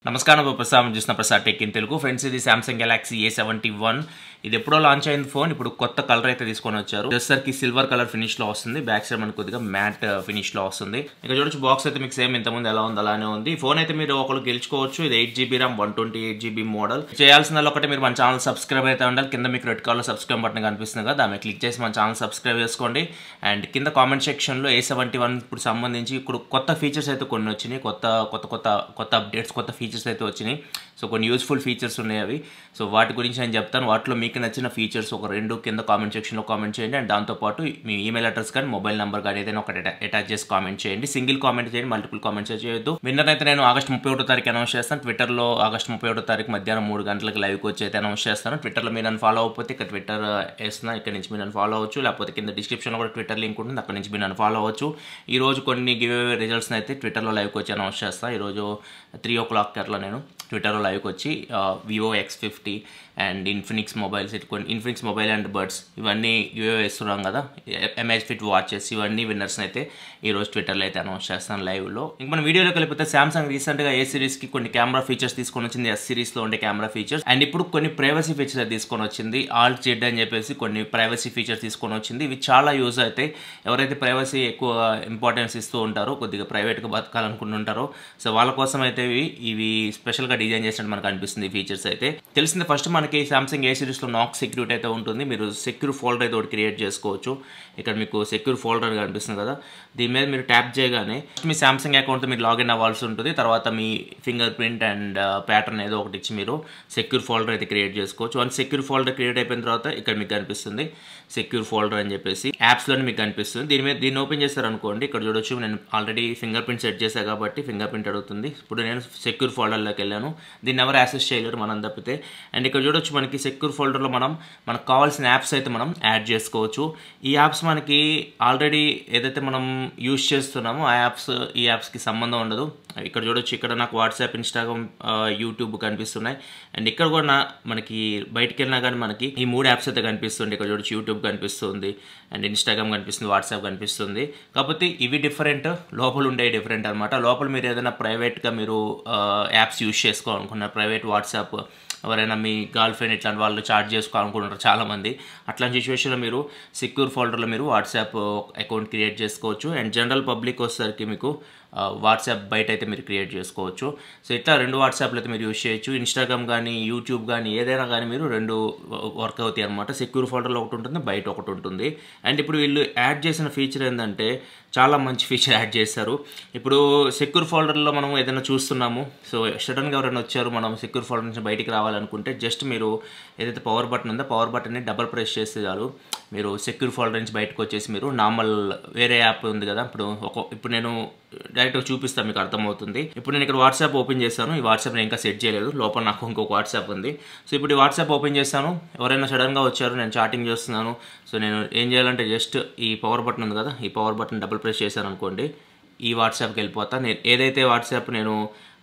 నమస్కారం ప్రసాద్ చూసిన Prasad tech in Telugu friends ఇది Samsung Galaxy A seventy one ఇది ఎప్పుడో లాంచ్ అయిన ఫోన్ ఇప్పుడు కొత్త కలర్ అయితే తీసుకొని వచ్చారు కి సిల్వర్ కలర్ ఫినిష్ లో వస్తుంది బ్యాక్ సైడ్ మనకు కొద్దిగా మ్యాట్ ఫినిష్ లో వస్తుంది ఇక చూడొచ్చు బాక్స్ అయితే మీకు సేమ్ ఇంతకుముందు ఎలా ఉంది అలానే ఉంది ఫోన్ అయితే మీరు ఒకరు గెలుచుకోవచ్చు ఇది eight GB RAM one twenty eight GB model చేయాల్సిన ఒకటి మీరు మన ఛానల్ సబ్స్క్రైబ్ అయితే ఉండాలి కింద మీకు రెడ్ కలర్ సబ్స్క్రైబ్ బటన్ కనిపిస్తుంది కదా దాన్ని క్లిక్ చేసి మన ఛానల్ సబ్స్క్రైబ్ చేసుకోండి అండ్ కింద కామెంట్ సెక్షన్ లో ఏ సెవెంటీ వన్ ఇప్పుడు సంబంధించి ఇప్పుడు కొత్త ఫీచర్స్ అయితే కొన్ని వచ్చినాయి కొత్త కొత్త కొత్త కొత్త అప్డేట్స్ కొత్త ఫీచర్స్ అయితే వచ్చినాయి సో కొన్ని యూస్ఫుల్ ఫీచర్స్ ఉన్నాయి అవి సో వాటి గురించి నేను చెప్తాను వాటిలో మీకు నచ్చిన ఫీచర్స్ ఒక రెండు కింద కామెంట్ సెక్షన్లో కామెంట్ చేయండి అండ్ దాంతోపాటు మీ ఈమెయిల్ అడ్రస్ కానీ మొబైల్ నెంబర్ కానీ ఏదైనా ఒకటి అటాచ్ చేసి కామెంట్ చేయండి సింగిల్ కామెంట్ చేయండి మల్టిపుల్ కామెంట్స్ చేయొద్దు విన్నర్ అయితే నేను ఆగస్ట్ ముప్పై ఒకటో తారీఖు అనౌన్స్ చేస్తాను ట్విట్టర్లో ఆగస్ట్ ముప్పై ఒకటో తారీఖు మధ్యాహ్నం మూడు గంటలకు లైవ్కి వచ్చి అయితే అనౌన్స్ చేస్తాను ట్విట్టర్లో మీరు నన్ను ఫాలో అవ్వకపోతే ఇక్కడ ట్విట్టర్ వేస్తున్నా ఇక్కడ నుంచి మీరు నన్ను ఫాలో అవ్వచ్చు లేకపోతే కింద డిస్క్రిప్షన్లో కూడా ట్విట్టర్ లింక్ ఉంటుంది అక్కడ నుంచి మీరు నన్ను ఫాలో అవ్వచ్చు ఈ రోజు కొన్ని గివ్ అవే రిజల్ట్స్ అయితే ట్విట్టర్లో లైవ్కి వచ్చి అనౌన్స్ చేస్తాను ఈరోజు త్రీ ఓ క్లాక్ అట్లా నేను ట్విట్టర్లో లైవ్కి వచ్చి Vivo X fifty and Infinix mobiles ఇటు కొన్ని ఇన్ఫినిక్స్ మొబైల్ అండ్ బర్డ్స్ ఇవన్నీ యూఏ వేస్తున్నాం కదా ఎంహెచ్ ఫిట్ వాచెస్ ఇవన్నీ విన్నర్స్ అయితే ఈరోజు ట్విట్టర్లో అయితే అనౌన్స్ చేస్తాను లైవ్లో ఇంక మన వీడియోలోకి వెళ్ళిపోతే సామ్సంగ్ రీసెంట్గా ఏ సిరీస్కి కొన్ని కెమెరా ఫీచర్స్ తీసుకొని వచ్చింది ఎస్ సిరీస్లో ఉండే కెమెరా ఫీచర్స్ అండ్ ఇప్పుడు కొన్ని ప్రైవసీ ఫీచర్స్ తీసుకొని వచ్చింది ఆల్ జెడ్ అని చెప్పేసి కొన్ని ప్రైవసీ ఫీచర్స్ తీసుకొని వచ్చింది ఇవి చాలా యూజ్ అవుతాయి ఎవరైతే ప్రైవసీ ఎక్కువ ఇంపార్టెన్స్ ఇస్తూ ఉంటారో కొద్దిగా ప్రైవేట్గా బతకాలనుకుంటుంటారో సో వాళ్ళ కోసం అయితే ఇవి ఇవి స్పెషల్గా డిజైన్ చేసినట్టు మనకు అనిపిస్తుంది ఈ ఫీచర్స్ అయితే తెలిసింది ఫస్ట్ మనకి సామ్సంగ్ ఏ సిరీస్లో నాక్ సెక్యూరిటీ అయితే ఉంటుంది మీరు సెక్యూర్ ఫోల్డర్ అయితే ఒకటి క్రియేట్ చేసుకోవచ్చు ఇక్కడ మీకు సెక్యూర్ ఫోల్డర్ కనిపిస్తుంది కదా దీని మీద మీరు ట్యాప్ చేయగానే మీ సామ్సంగ్ అకౌంట్తో మీరు లాగిన్ అవ్వాల్సి ఉంటుంది తర్వాత మీ ఫింగర్ ప్రింట్ అండ్ ప్యాటర్న్ ఏదో ఒకటి ఇచ్చి మీరు సెక్యూర్ ఫోల్డర్ అయితే క్రియేట్ చేసుకోవచ్చు వన్ సెక్యూర్ ఫోల్డర్ క్రియేట్ అయిపోయిన తర్వాత ఇక్కడ మీకు కనిపిస్తుంది సెక్యూర్ ఫోల్డర్ అని చెప్పేసి యాప్స్లోనే మీకు కనిపిస్తుంది దీని మీద దీన్ని ఓపెన్ చేశారనుకోండి ఇక్కడ చూడొచ్చు నేను ఆల్రెడీ ఫింగర్ ప్రింట్ సెట్ చేశాను కాబట్టి ఫింగర్ ప్రింట్ అడుగుతుంది ఇప్పుడు నేను సెక్యూర్ ఫోల్డర్లోకి వెళ్ళాను దీన్ని ఎవరు యాక్సెస్ చేయలేరు మనం తప్పితే అండ్ ఇక్కడ చూడొచ్చు మనకి సెక్యూర్ ఫోల్డర్లో మనం మనకు కావాల్సిన యాప్స్ అయితే మనం యాడ్ చేసుకోవచ్చు ఈ యాప్స్ మనకి ఆల్రెడీ ఏదైతే మనం యూజ్ చేస్తున్నామో ఆ యాప్స్ ఈ యాప్స్కి సంబంధం ఉండదు ఇక్కడ చూడొచ్చు ఇక్కడ నాకు వాట్సాప్ ఇన్స్టాగ్రామ్ యూట్యూబ్ కనిపిస్తున్నాయి అండ్ ఇక్కడ కూడా నా మనకి బయటికి వెళ్ళినా కానీ మనకి ఈ మూడు యాప్స్ అయితే కనిపిస్తుంది ఇక్కడ చూడొచ్చు యూట్యూబ్ కనిపిస్తుంది అండ్ ఇన్స్టాగ్రామ్ కనిపిస్తుంది వాట్సాప్ కనిపిస్తుంది కాకపోతే ఇవి డిఫరెంట్ లోపల ఉండే డిఫరెంట్ అనమాట లోపల మీరు ఏదైనా ప్రైవేట్గా మీరు యాప్స్ యూజ్ చేసుకోవాలనుకున్నారు ప్రైవేట్ వాట్సాప్ ఎవరైనా మీ గర్ల్ ఫ్రెండ్ ఇట్లాంటి వాళ్ళు చార్జ్ చేసుకోవాలనుకుంటారు చాలామంది అట్లాంటి సిచ్యువేషన్లో మీరు సెక్యూర్ ఫోల్డర్లో మీరు వాట్సాప్ అకౌంట్ క్రియేట్ చేసుకోవచ్చు అండ్ జనరల్ పబ్లిక్ వచ్చేసరికి మీకు వాట్సాప్ బయట అయితే మీరు క్రియేట్ చేసుకోవచ్చు సో ఇట్లా రెండు వాట్సాప్లు అయితే మీరు యూజ్ చేయొచ్చు ఇన్స్టాగ్రామ్ కానీ యూట్యూబ్ కానీ ఏదైనా కానీ మీరు రెండు వర్క్ అవుతాయి అనమాట సెక్యూర్ ఫోల్డర్లో ఒకటి ఉంటుంది బయట ఒకటి ఉంటుంది అండ్ ఇప్పుడు వీళ్ళు యాడ్ చేసిన ఫీచర్ ఏంటంటే చాలా మంచి ఫీచర్ యాడ్ చేశారు ఇప్పుడు సెక్యూర్ ఫోల్డర్లో మనం ఏదైనా చూస్తున్నాము సో సడన్గా ఎవరైనా వచ్చారు మనం సెక్యూర్ ఫోల్డర్ నుంచి బయటికి రావాలనుకుంటే జస్ట్ మీరు ఏదైతే పవర్ బటన్ ఉందో పవర్ బటన్ని డబల్ ప్రెస్ చేస్తే చాలు మీరు సెక్యూర్ ఫోల్డర్ నుంచి బయటకు వచ్చేసి మీరు నార్మల్ వేరే యాప్ ఉంది కదా ఇప్పుడు ఒక ఇప్పుడు నేను డైరెక్ట్గా చూపిస్తాను మీకు అర్థమవుతుంది ఇప్పుడు నేను ఇక్కడ వాట్సాప్ ఓపెన్ చేశాను ఈ వాట్సాప్ నేను ఇంకా సెట్ చేయలేదు లోపల నాకు ఇంకొక వాట్సాప్ ఉంది సో ఇప్పుడు ఈ వాట్సాప్ ఓపెన్ చేస్తాను ఎవరైనా సడన్గా వచ్చారు నేను చాటింగ్ చేస్తున్నాను సో నేను ఏం చేయాలంటే జస్ట్ ఈ పవర్ బటన్ ఉంది కదా ఈ పవర్ బటన్ డబుల్ ప్రెస్ చేశాను అనుకోండి ఈ వాట్సాప్కి వెళ్ళిపోతా నేను ఏదైతే వాట్సాప్ నేను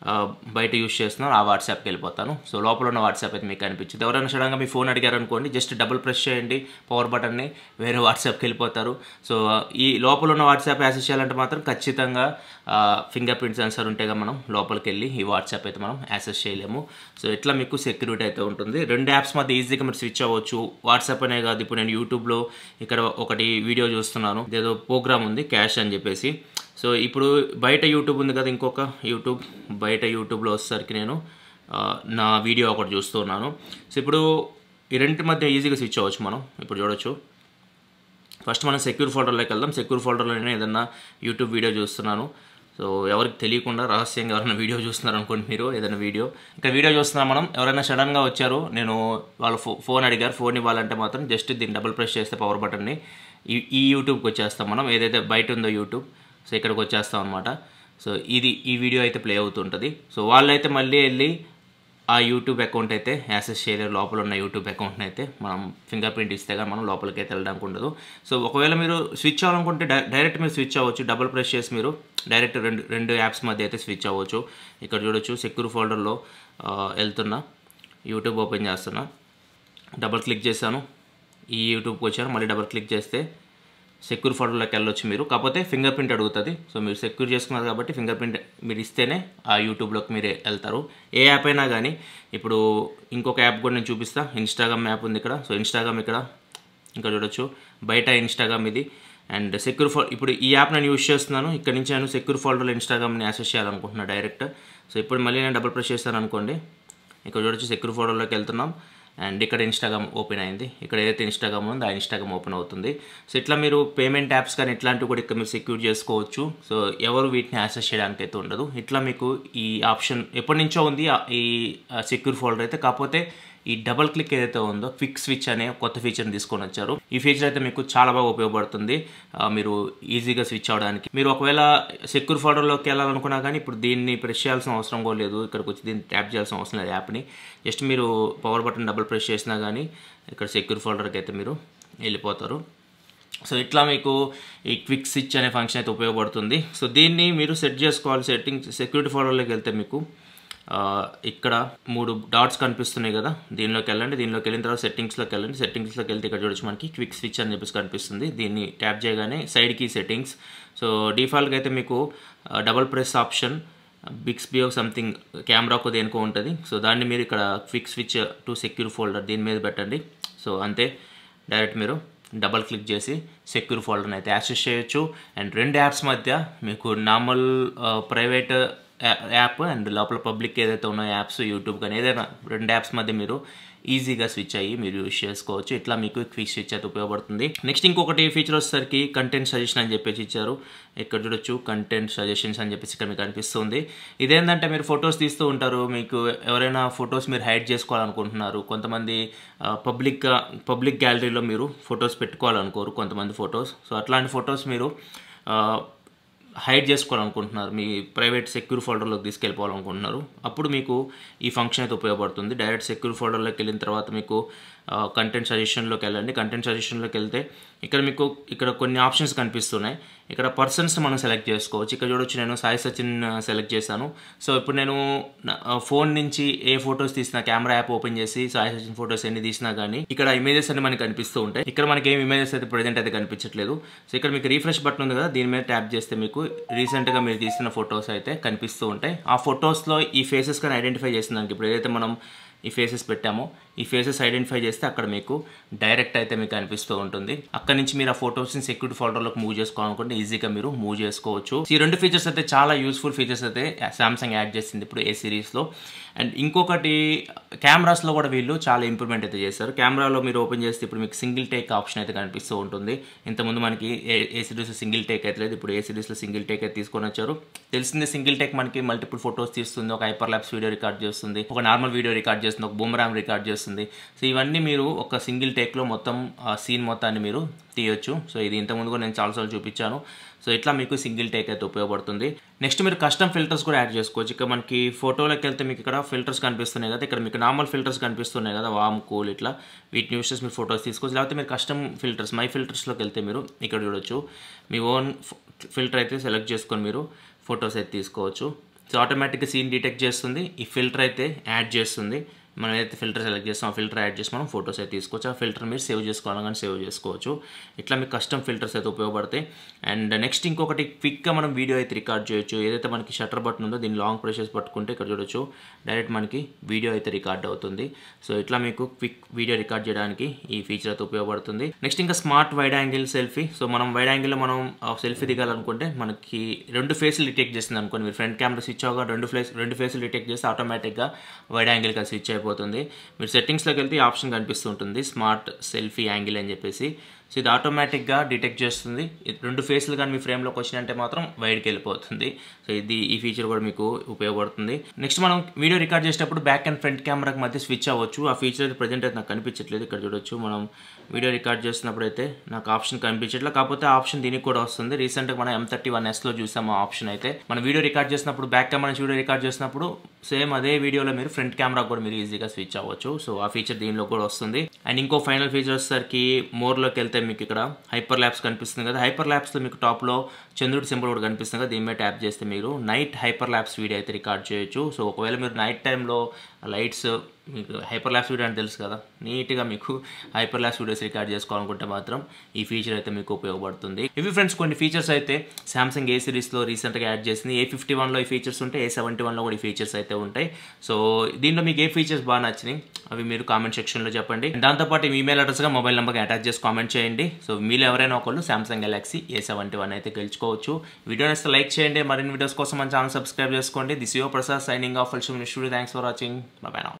బయట యూస్ చేస్తున్నాను ఆ వాట్సాప్కి వెళ్ళిపోతాను సో లోపల ఉన్న వాట్సాప్ అయితే మీకు కనిపించింది ఎవరైనా సడన్గా మీ ఫోన్ అడిగారు అనుకోండి జస్ట్ డబుల్ ప్రెస్ చేయండి పవర్ బటన్ని వేరే వాట్సాప్కి వెళ్ళిపోతారు సో ఈ లోపల ఉన్న వాట్సాప్ యాక్సెస్ చేయాలంటే మాత్రం ఖచ్చితంగా ఫింగర్ ప్రింట్ సెన్సర్ ఉంటేగా మనం లోపలికి వెళ్ళి ఈ వాట్సాప్ అయితే మనం యాక్సెస్ చేయలేము సో ఇట్లా మీకు సెక్యూరిటీ అయితే ఉంటుంది రెండు యాప్స్ మధ్య ఈజీగా మీరు స్విచ్ అవ్వచ్చు వాట్సాప్ అనే కాదు ఇప్పుడు నేను యూట్యూబ్లో ఇక్కడ ఒకటి వీడియో చూస్తున్నాను ఏదో ప్రోగ్రామ్ ఉంది క్యాష్ అని చెప్పేసి సో ఇప్పుడు బయట యూట్యూబ్ ఉంది కదా ఇంకొక యూట్యూబ్ బయట యూట్యూబ్లో వచ్చేసరికి నేను నా వీడియో ఒకటి చూస్తున్నాను సో ఇప్పుడు ఈ రెండింటి మధ్య ఈజీగా స్విచ్ అవ్వచ్చు మనం ఇప్పుడు చూడొచ్చు ఫస్ట్ మనం సెక్యూర్ ఫోల్డర్లోకి వెళ్దాం సెక్యూర్ ఫోల్డర్లో నేను ఏదన్నా యూట్యూబ్ వీడియో చూస్తున్నాను సో ఎవరికి తెలియకుండా రహస్యంగా ఎవరైనా వీడియో చూస్తున్నారు అనుకోండి మీరు ఏదైనా వీడియో ఇంకా వీడియో చూస్తున్నాం మనం ఎవరైనా సడన్గా వచ్చారు నేను వాళ్ళ ఫో ఫోన్ అడిగారు ఫోన్ ఇవ్వాలంటే మాత్రం జస్ట్ దీన్ని డబుల్ ప్రెస్ చేస్తే పవర్ బటన్ని ఈ ఈ యూట్యూబ్కి వచ్చేస్తాం మనం ఏదైతే బయట ఉందో యూట్యూబ్ సో ఇక్కడికి వచ్చేస్తాం అనమాట సో ఇది ఈ వీడియో అయితే ప్లే అవుతుంటుంది సో వాళ్ళైతే మళ్ళీ వెళ్ళి ఆ యూట్యూబ్ అకౌంట్ అయితే యాక్సెస్ చేయలేరు లోపల ఉన్న యూట్యూబ్ అకౌంట్ని అయితే మనం ఫింగర్ ప్రింట్ ఇస్తే కానీ మనం లోపలికి అయితే వెళ్ళడానికి ఉండదు సో ఒకవేళ మీరు స్విచ్ అవ్వాలనుకుంటే డైరెక్ట్ మీరు స్విచ్ అవ్వచ్చు డబుల్ ప్రెస్ చేసి మీరు డైరెక్ట్ రెండు రెండు యాప్స్ మధ్య అయితే స్విచ్ అవ్వచ్చు ఇక్కడ చూడొచ్చు సెక్యూర్ ఫోల్డర్లో వెళ్తున్నా యూట్యూబ్ ఓపెన్ చేస్తున్నా డబుల్ క్లిక్ చేశాను ఈ యూట్యూబ్కి వచ్చాను మళ్ళీ డబుల్ క్లిక్ చేస్తే సెక్యూర్ ఫోటోలోకి వెళ్ళొచ్చు మీరు కాకపోతే ఫింగర్ ప్రింట్ అడుగుతుంది సో మీరు సెక్యూర్ చేసుకున్నారు కాబట్టి ఫింగర్ ప్రింట్ మీరు ఇస్తేనే ఆ యూట్యూబ్లోకి మీరే వెళ్తారు ఏ యాప్ అయినా కానీ ఇప్పుడు ఇంకొక యాప్ కూడా నేను చూపిస్తా ఇన్స్టాగ్రామ్ యాప్ ఉంది ఇక్కడ సో ఇన్స్టాగ్రామ్ ఇక్కడ ఇంకా చూడొచ్చు బయట ఇన్స్టాగ్రామ్ ఇది అండ్ సెక్యూర్ ఫోల్ ఇప్పుడు ఈ యాప్ నేను యూస్ చేస్తున్నాను ఇక్కడ నుంచి నేను సెక్యూర్ ఫోల్డర్లో ఇన్స్టాగ్రామ్ని యాక్సెస్ చేయాలనుకుంటున్నాను డైరెక్ట్ సో ఇప్పుడు మళ్ళీ నేను డబుల్ ప్రెస్ చేస్తాను అనుకోండి ఇక్కడ చూడొచ్చు సెక్యూర్ ఫోల్డర్లోకి వెళ్తున్నాం అండ్ ఇక్కడ ఇన్స్టాగ్రామ్ ఓపెన్ అయింది ఇక్కడ ఏదైతే ఇన్స్టాగ్రామ్ ఉందో ఆ ఇన్స్టాగ్రామ్ ఓపెన్ అవుతుంది సో ఇట్లా మీరు పేమెంట్ యాప్స్ కానీ ఇట్లాంటివి కూడా ఇక్కడ మీరు సెక్యూర్ చేసుకోవచ్చు సో ఎవరు వీటిని యాక్సెస్ చేయడానికి అయితే ఉండదు ఇట్లా మీకు ఈ ఆప్షన్ ఎప్పటి నుంచో ఉంది ఆ- ఈ సెక్యూర్ ఫోల్డర్ అయితే కాకపోతే ఈ డబల్ క్లిక్ ఏదైతే ఉందో క్విక్ స్విచ్ అనే కొత్త ఫీచర్ని తీసుకొని వచ్చారు ఈ ఫీచర్ అయితే మీకు చాలా బాగా ఉపయోగపడుతుంది ఆ, మీరు ఈజీగా స్విచ్ అవడానికి మీరు ఒకవేళ సెక్యూర్ ఫోల్డర్లోకి వెళ్ళాలనుకున్నా కానీ ఇప్పుడు దీన్ని ప్రెస్ చేయాల్సిన అవసరం కూడా లేదు ఇక్కడికి వచ్చి దీన్ని ట్యాప్ చేయాల్సిన అవసరం లేదు యాప్ని జస్ట్ మీరు పవర్ బటన్ డబుల్ ప్రెస్ చేసినా కానీ ఇక్కడ సెక్యూర్ ఫోల్డర్కి అయితే మీరు వెళ్ళిపోతారు సో ఇట్లా మీకు ఈ క్విక్ స్విచ్ అనే ఫంక్షన్ అయితే ఉపయోగపడుతుంది సో దీన్ని మీరు సెట్ చేసుకోవాలి సెట్టింగ్ సెక్యూరిటీ ఫోల్డర్లోకి వెళ్తే మీకు ఆ, ఇక్కడ మూడు డాట్స్ కనిపిస్తున్నాయి కదా దీనిలోకి వెళ్ళండి దీనిలోకి వెళ్ళిన తర్వాత సెట్టింగ్స్లోకి వెళ్ళండి సెట్టింగ్స్లోకి వెళ్తే ఇక్కడ చూడొచ్చు మనకి క్విక్ స్విచ్ అని చెప్పేసి కనిపిస్తుంది దీన్ని ట్యాప్ చేయగానే సైడ్కి సెట్టింగ్స్ సో డిఫాల్ట్గా అయితే మీకు double press option Bixby off something కెమెరాకు దేనికో ఉంటుంది సో దాన్ని మీరు ఇక్కడ quick switch to secure folder దీని మీద పెట్టండి సో అంతే డైరెక్ట్ మీరు డబల్ క్లిక్ చేసి సెక్యూర్ ఫోల్డర్ని అయితే యాక్సెస్ చేయొచ్చు అండ్ రెండు యాప్స్ మధ్య మీకు నార్మల్ ప్రైవేట్ యాప్ అండ్ లోపల పబ్లిక్ ఏదైతే ఉన్నాయో యాప్స్ యూట్యూబ్ కానీ ఏదైనా రెండు యాప్స్ మధ్య మీరు ఈజీగా స్విచ్ అయ్యి మీరు యూస్ చేసుకోవచ్చు ఇట్లా మీకు క్విక్ స్విచ్ అయితే ఉపయోగపడుతుంది నెక్స్ట్ ఇంకొకటి ఫీచర్ వచ్చేసరికి కంటెంట్ సజెషన్ అని చెప్పేసి ఇచ్చారు ఇక్కడ చూడొచ్చు కంటెంట్ సజెషన్స్ అని చెప్పేసి ఇక్కడ మీకు కనిపిస్తుంది ఇదేంటంటే మీరు ఫొటోస్ తీస్తూ ఉంటారు మీకు ఎవరైనా ఫొటోస్ మీరు హైడ్ చేసుకోవాలనుకుంటున్నారు కొంతమంది పబ్లిక్ పబ్లిక్ గ్యాలరీలో మీరు ఫొటోస్ పెట్టుకోవాలనుకోరు కొంతమంది ఫొటోస్ సో అట్లాంటి ఫొటోస్ మీరు ఆ, హైడ్ చేసుకోవాలనుకుంటున్నారు మీ ప్రైవేట్ సెక్యూర్ ఫోల్డర్లోకి తీసుకెళ్ళిపోవాలనుకుంటున్నారు అప్పుడు మీకు ఈ ఫంక్షన్ అయితే ఉపయోగపడుతుంది డైరెక్ట్ సెక్యూర్ ఫోల్డర్లోకి వెళ్ళిన తర్వాత మీకు కంటెంట్ సజెషన్లోకి వెళ్ళండి కంటెంట్ సజెషన్లోకి వెళ్తే ఇక్కడ మీకు ఇక్కడ కొన్ని ఆప్షన్స్ కనిపిస్తున్నాయి ఇక్కడ పర్సన్స్ మనం సెలెక్ట్ చేసుకోవచ్చు ఇక్కడ చూడొచ్చు నేను సాయి సచిన్ సెలెక్ట్ చేశాను సో ఇప్పుడు నేను ఫోన్ నుంచి ఏ ఫొటోస్ తీసినా కెమెరా యాప్ ఓపెన్ చేసి సాయి సచిన్ ఫొటోస్ ఎన్ని తీసినా కానీ ఇక్కడ ఇమేజెస్ అన్ని మనకి కనిపిస్తూ ఉంటాయి ఇక్కడ మనకి ఏం ఇమేజెస్ అయితే ప్రజెంట్ అయితే కనిపించట్లేదు సో ఇక్కడ మీకు రీఫ్రెష్ బటన్ ఉంది కదా దీని మీద ట్యాప్ చేస్తే మీకు రీసెంట్గా మీరు తీసిన ఫొటోస్ అయితే కనిపిస్తూ ఉంటాయి ఆ ఫొటోస్లో ఈ ఫేసెస్ కానీ ఐడెంటిఫై చేసిన దానికి ఇప్పుడు ఏదైతే మనం ఈ ఫేసెస్ పెట్టామో ఈ ఫేసెస్ ఐడెంటిఫై చేస్తే అక్కడ మీకు డైరెక్ట్ అయితే మీకు అనిపిస్తూ ఉంటుంది అక్కడ నుంచి మీరు ఆ ఫొటోస్ని సెక్యూరిటీ ఫోల్డర్లోకి మూవ్ చేసుకోవాలనుకుంటే ఈజీగా మీరు మూవ్ చేసుకోవచ్చు ఈ రెండు ఫీచర్స్ అయితే చాలా యూస్ఫుల్ ఫీచర్స్ అయితే సామ్సంగ్ యాడ్ చేసింది ఇప్పుడు ఏ సిరీస్లో అండ్ ఇంకొకటి కెమెరాస్లో కూడా వీళ్ళు చాలా ఇంప్రూవ్మెంట్ అయితే చేశారు కెమెరాలో మీరు ఓపెన్ చేస్తే ఇప్పుడు మీకు సింగిల్ టేక్ ఆప్షన్ అయితే కనిపిస్తూ ఉంటుంది ఇంతకుముందు మనకి ఏ ఏ సిరీస్లో సింగిల్ టేక్ అయితే లేదు ఇప్పుడు ఏ సిరీస్లో సింగిల్ టేక్ అయితే తీసుకొని వచ్చారు తెలిసిందే సింగిల్ టేక్ మనకి మల్టిపుల్ ఫొటోస్ తీస్తుంది ఒక హైపర్ ల్యాప్స్ వీడియో రికార్డ్ చేస్తుంది ఒక నార్మల్ వీడియో రికార్డ్ చేస్తుంది ఒక బూమరామ్ రికార్డ్ చేస్తుంది సో ఇవన్నీ మీరు ఒక సింగిల్ టేక్లో మొత్తం ఆ సీన్ మొత్తాన్ని మీరు తీయొచ్చు సో ఇది ఇంతకుముందు కూడా నేను చాలాసార్లు చూపించాను సో ఇట్లా మీకు సింగిల్ టేక్ అయితే ఉపయోగపడుతుంది నెక్స్ట్ మీరు కస్టమ్ ఫిల్టర్స్ కూడా యాడ్ చేసుకోవచ్చు ఇక మనకి ఫోటోలోకి వెళ్తే మీకు ఇక్కడ ఫిల్టర్స్ కనిపిస్తున్నాయి కదా ఇక్కడ మీకు నార్మల్ ఫిల్టర్స్ కనిపిస్తున్నాయి కదా వామ్ కూల్ ఇట్లా వీటిని యూస్ చేసి మీరు ఫొటోస్ తీసుకోవచ్చు లేకపోతే మీరు కస్టమ్ ఫిల్టర్స్ మై ఫిల్టర్స్లోకి వెళ్తే మీరు ఇక్కడ చూడొచ్చు మీ ఓన్ ఫిల్టర్ అయితే సెలెక్ట్ చేసుకొని మీరు ఫొటోస్ అయితే తీసుకోవచ్చు సో ఆటోమేటిక్గా సీన్ డిటెక్ట్ చేస్తుంది ఈ ఫిల్టర్ అయితే యాడ్ చేస్తుంది మనం ఏదైతే ఫిల్టర్ సెలెక్ట్ చేస్తాం ఆ ఫిల్టర్ యాడ్ చేసి మనం ఫొటోస్ అయితే తీసుకోవచ్చు ఆ ఫిల్టర్ మీరు సేవ్ చేసుకోవాలని సేవ్ చేసుకోవచ్చు ఇట్లా మీకు కస్టమ్ ఫిల్టర్స్ అయితే ఉపయోగపడతాయి అండ్ నెక్స్ట్ ఇంకొకటి క్విక్గా మనం వీడియో అయితే రికార్డ్ చేయొచ్చు ఏదైతే మనకి షటర్ బటన్ ఉందో దీన్ని లాంగ్ ప్రెషర్స్ పట్టుకుంటే ఇక్కడ చూడొచ్చు డైరెక్ట్ మనకి వీడియో అయితే రికార్డ్ అవుతుంది సో ఇట్లా మీకు క్విక్ వీడియో రికార్డ్ చేయడానికి ఈ ఫీచర్ అయితే ఉపయోగపడుతుంది నెక్స్ట్ ఇంకా smart wide angle selfie so మనం వైడ్ యాంగిల్లో మనం సెల్ఫీ దిగాలనుకుంటే మనకి రెండు ఫేసులు డిటెక్ట్ చేసింది అనుకోండి మీరు ఫ్రంట్ కెమెరా స్విచ్ అవగా రెండు ఫేస్ రెండు ఫేసులు డిటెక్ట్ చేస్తే ఆటోమేటిక్గా వైడ్ యాంగిల్గా స్విచ్ అయిపోతుంది మీరు సెట్టింగ్స్లోకి వెళ్తే ఈ ఆప్షన్ కనిపిస్తుంటుంది స్మార్ట్ సెల్ఫీ యాంగిల్ అని చెప్పేసి సో ఇది ఆటోమేటిక్గా డిటెక్ట్ చేస్తుంది ఇది రెండు ఫేస్లు కానీ మీ ఫ్రేమ్లోకి వచ్చినాయంటే మాత్రం వైడ్కి వెళ్ళిపోతుంది సో ఇది ఈ ఫీచర్ కూడా మీకు ఉపయోగపడుతుంది నెక్స్ట్ మనం వీడియో రికార్డ్ చేసేటప్పుడు బ్యాక్ అండ్ ఫ్రంట్ కెమెరాకి మధ్య స్విచ్ అవ్వచ్చు ఆ ఫీచర్ అయితే ప్రజెంట్ అయితే నాకు కనిపించట్లేదు ఇక్కడ చూడొచ్చు మనం వీడియో రికార్డ్ చేస్తున్నప్పుడు అయితే నాకు ఆప్షన్ కనిపించట్లేదు కాకపోతే ఆ ఆప్షన్ దీనికి కూడా వస్తుంది రీసెంట్గా మనం ఎం థర్టీ వన్ ఎస్లో చూసాం ఆ ఆప్షన్ అయితే మనం వీడియో రికార్డ్ చేసినప్పుడు బ్యాక్ కెమెరా నుంచి వీడియో రికార్డ్ చేసినప్పుడు సేమ్ అదే వీడియోలో మీరు ఫ్రంట్ కెమెరా కూడా మీరు ఈజీగా స్విచ్ అవ్వచ్చు సో ఆ ఫీచర్ దీనిలో కూడా వస్తుంది అండ్ ఇంకో ఫైనల్ ఫీచర్ వచ్చేసరికి మోర్లోకి వెళ్తే మీకు ఇక్కడ హైపర్ ల్యాబ్స్ కనిపిస్తుంది కదా హైపర్ ల్యాబ్స్లో మీకు టాప్లో చంద్రుడి సింబల్ కూడా కనిపిస్తుంది కదా దీని మీద ట్యాప్ చేస్తే మీరు నైట్ హైపర్ ల్యాబ్స్ వీడియో అయితే రికార్డ్ చేయొచ్చు సో ఒకవేళ మీరు నైట్ టైంలో లైట్స్ మీకు హైపర్ ల్యాప్స్ వీడియో అంటే తెలుసు కదా నీట్గా మీకు హైపర్ ల్యాప్స్ వీడియోస్ రికార్డ్ చేసుకోవాలనుకుంటే మాత్రం ఈ ఫీచర్ అయితే మీకు ఉపయోగపడుతుంది ఇవి ఫ్రెండ్స్ కొన్ని ఫీచర్స్ అయితే సామ్సంగ్ ఏ సిరీస్లో రీసెంట్గా యాడ్ చేసింది ఏ ఫిఫ్టీ వన్లో ఈ ఫీచర్స్ ఉంటాయి ఏ సెవెంటీ వన్లో కూడా ఈ ఫీచర్స్ అయితే ఉంటాయి సో దీంట్లో మీకు ఏ ఫీచర్స్ బాగా నచ్చినాయి అవి మీరు కామెంట్ సెక్షన్లో చెప్పండి దాంతోపాటు మీ ఈమెయిల్ అడ్రస్గా మొబైల్ నెంబర్కి అటాచ్ చేసి కామెంట్ చేయండి సో మీరు ఎవరైనా ఒకళ్ళు Samsung Galaxy A seventy one అయితే గెలుచుకోవచ్చు వీడియో నచ్చితే లైక్ చేయండి మరిన్ని వీడియోస్ కోసం మన ఛానల్ సబ్స్క్రైబ్ చేసుకోండి this yo Prasad signing off studio thanks for watching bye now